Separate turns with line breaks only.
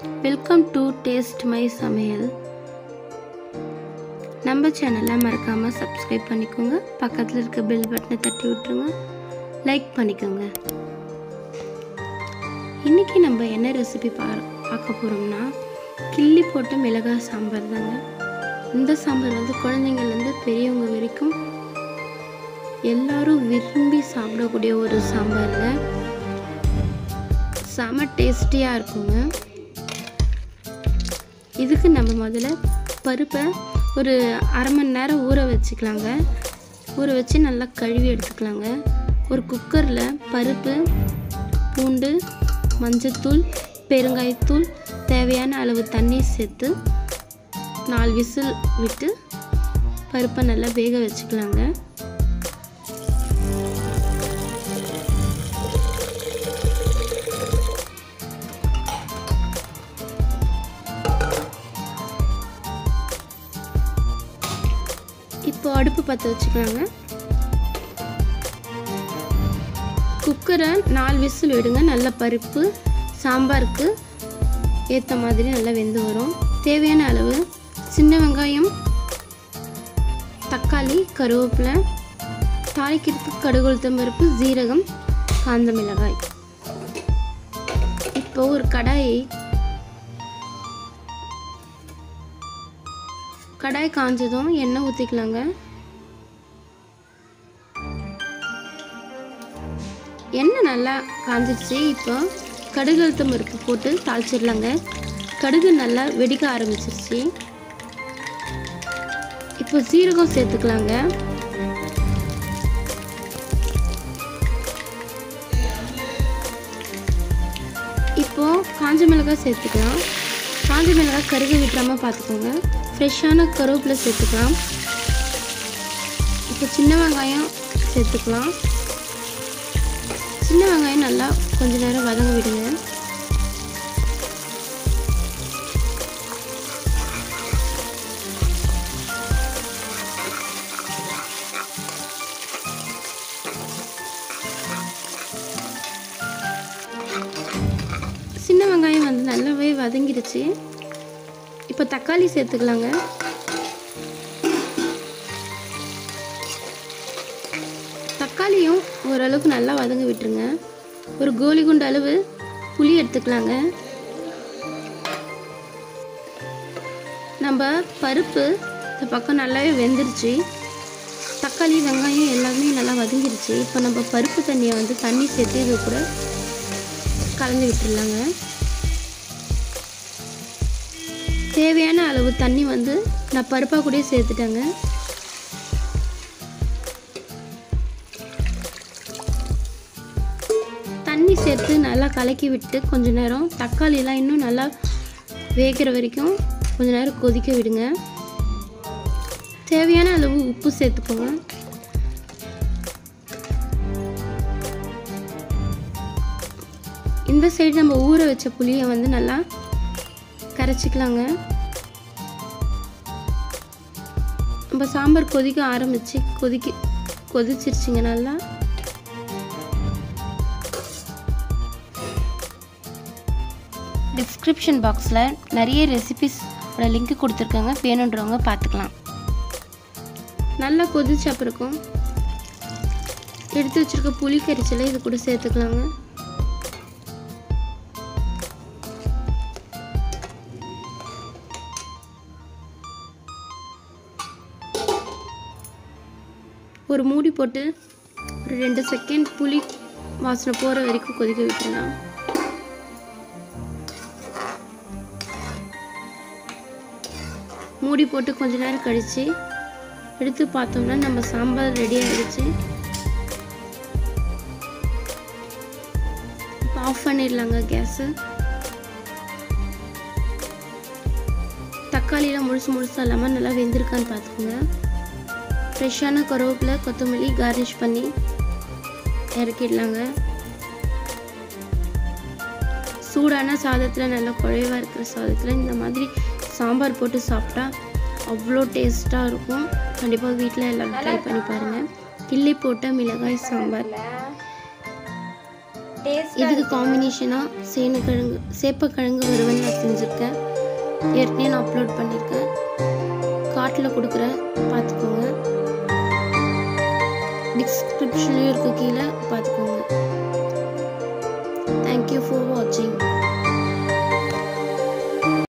welcome to taste my சமையல் நம்ம சேனலை மறக்காமல் சப்ஸ்கிரைப் பண்ணிக்கோங்க பக்கத்தில் இருக்க பெல் பட்டனை தட்டி விட்டுருங்க லைக் பண்ணிக்கோங்க இன்றைக்கி நம்ம என்ன ரெசிபி பா பார்க்க போகிறோம்னா கிள்ளி போட்ட மிளகாய் சாம்பார் தாங்க இந்த சாம்பார் வந்து குழந்தைங்கள்லேருந்து பெரியவங்க வரைக்கும் எல்லாரும் விரும்பி சாப்பிடக்கூடிய ஒரு சாம்பாருங்க செம டேஸ்டியாக இருக்குங்க இதுக்கு நம்ம முதல்ல பருப்பை ஒரு அரை மணி நேரம் ஊற வச்சுக்கலாங்க ஊற வச்சு நல்லா கழுவி எடுத்துக்கலாங்க ஒரு குக்கரில் பருப்பு பூண்டு மஞ்சத்தூள் பெருங்காயத்தூள் தேவையான அளவு தண்ணி சேர்த்து நாலு விசில் விட்டு பருப்பை நல்லா வேக வச்சுக்கலாங்க இப்போ அடுப்பு பற்ற வச்சுக்கலாங்க குக்கரை நாலு விசில் விடுங்க நல்ல பருப்பு சாம்பாருக்கு ஏற்ற மாதிரி நல்லா வெந்து வரும் தேவையான அளவு சின்ன வெங்காயம் தக்காளி கருவேப்பிலை தாளிக்கிறதுக்கு கடுகுளுத்தம் பருப்பு ஜீரகம் காந்த மிளகாய் இப்போ ஒரு கடாயை கடாய் காஞ்சதும் எண்ணெய் ஊற்றிக்கலாங்க எண்ணெய் நல்லா காஞ்சிடுச்சு இப்போ கடுகு அழுத்தம் பருப்பு போட்டு தாளிச்சிடலாங்க கடுகு நல்லா வெடிக்க ஆரம்பிச்சிருச்சு இப்போ சீரகம் சேர்த்துக்கலாங்க இப்போ காஞ்ச மிளகாய் சேர்த்துக்கலாம் காஞ்ச மிளகாய் கருகி விட்டுறாமல் பார்த்துக்கோங்க ஃப்ரெஷ்ஷான கருவேப்பிலை சேர்த்துக்கலாம் இப்போ சின்ன வெங்காயம் சேர்த்துக்கலாம் சின்ன வெங்காயம் நல்லா கொஞ்ச நேரம் வதங்க விடுங்க சின்ன வெங்காயம் வந்து நல்லாவே வதங்கிடுச்சு இப்போ தக்காளி சேர்த்துக்கலாங்க தக்காளியும் ஓரளவுக்கு நல்லா வதங்க விட்டுருங்க ஒரு கோலி குண்டு அளவு புளி எடுத்துக்கலாங்க நம்ம பருப்பு இந்த பக்கம் நல்லாவே வெந்துருச்சு தக்காளி வெங்காயம் எல்லாமே நல்லா வதங்கிருச்சு இப்போ நம்ம பருப்பு தண்ணியை வந்து தண்ணி சேர்த்து இது கூட கலந்து விட்டுடலாங்க தேவையான அளவு தண்ணி வந்து நான் பருப்பாக கூட சேர்த்துட்டேங்க தண்ணி சேர்த்து நல்லா கலக்கி விட்டு கொஞ்ச நேரம் தக்காளிலாம் இன்னும் நல்லா வேகிற வரைக்கும் கொஞ்ச நேரம் கொதிக்க விடுங்க தேவையான அளவு உப்பு சேர்த்துக்கோங்க இந்த சைடு நம்ம ஊற வச்ச புளியை வந்து நல்லா கரைச்சிக்கலாங்க நம்ம சாம்பார் கொதிக்க ஆரம்பிச்சு கொதிக்க கொதிச்சிருச்சுங்க நல்லா டிஸ்கிரிப்ஷன் பாக்ஸில் நிறைய ரெசிபிஸோட லிங்க் கொடுத்துருக்காங்க வேணுன்றவங்க பார்த்துக்கலாம் நல்லா கொதிச்ச அப்புறம் எடுத்து வச்சுருக்க புளி கரைச்சலை இது கூட சேர்த்துக்கலாங்க ஒரு மூடி போட்டு ஒரு ரெண்டு செகண்ட் புளி வாசனை போகிற வரைக்கும் கொதிக்க விட்டுடலாம் மூடி போட்டு கொஞ்ச நேரம் கழித்து எடுத்து பார்த்தோம்னா நம்ம சாம்பார் ரெடி ஆகிடுச்சு இப்போ ஆஃப் பண்ணிடலாங்க கேஸு தக்காளிலாம் முழுசு முழுசாக இல்லாமல் நல்லா வெந்திருக்கான்னு பார்த்துக்கோங்க ஃப்ரெஷ்ஷான கருவேப்பிலை கொத்தமல்லி கார்னிஷ் பண்ணி இறக்கிடலாங்க சூடான சாதத்தில் நல்லா குழைவாக இருக்கிற சாதத்தில் இந்த மாதிரி சாம்பார் போட்டு சாப்பிட்டா அவ்வளோ டேஸ்ட்டாக இருக்கும் கண்டிப்பாக வீட்டில் எல்லோரும் ட்ரை பண்ணி பாருங்கள் கிள்ளி போட்ட மிளகாய் சாம்பார்
டேஸ்ட்
இதுக்கு காம்பினேஷனாக சேனக்கிழங்கு சேப்பக்கிழங்கு வறுவல் நான் செஞ்சுருக்கேன் ஏற்கனவே நான் அப்லோட் பண்ணியிருக்கேன் காட்டில் கொடுக்குறேன் பார்த்துக்கோங்க டிஸ்கிரிப்ஷன்லேயும் இருக்குது கீழே பார்த்துக்கோங்க தேங்க்யூ ஃபார் வாட்சிங்